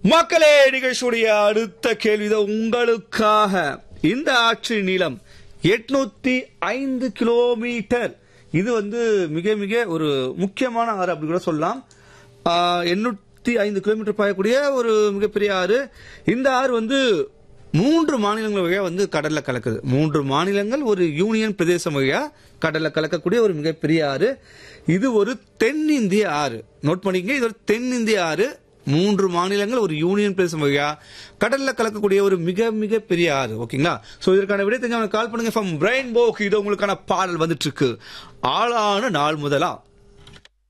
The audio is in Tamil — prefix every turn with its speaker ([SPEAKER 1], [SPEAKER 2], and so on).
[SPEAKER 1] மக்களே நிகழ்ச்சியுடைய அடுத்த கேள்வி இதோ உங்களுக்காக இந்த ஆற்றின் நீளம் எட்நூத்தி ஐந்து கிலோமீட்டர் இது வந்து மிக மிக ஒரு முக்கியமான ஆறு அப்படி கூட சொல்லலாம் எண்ணூத்தி ஐந்து கிலோமீட்டர் பாயக்கூடிய ஒரு மிகப்பெரிய ஆறு இந்த ஆறு வந்து மூன்று மாநிலங்கள் வழியா வந்து கடல்ல கலக்குது மூன்று மாநிலங்கள் ஒரு யூனியன் பிரதேசம் வழியா கடல்ல கலக்கக்கூடிய ஒரு மிகப்பெரிய ஆறு இது ஒரு தென்னிந்திய ஆறு நோட் பண்ணிக்கங்க இது ஒரு தென்னிந்திய ஆறு மூன்று மாநிலங்கள் ஒரு யூனியன் பிரதேசம் வழியா கடல்ல கலக்கக்கூடிய ஒரு மிக மிக பெரிய ஆறு ஓகேங்களா சோ இதற்கான விடை தெரிஞ்சவங்க கால் பண்ணுங்க ஃப்ரம் பிரைன் போக் இது உங்களுக்கான பாடல் வந்துட்டு இருக்கு ஆளான நாள் முதலா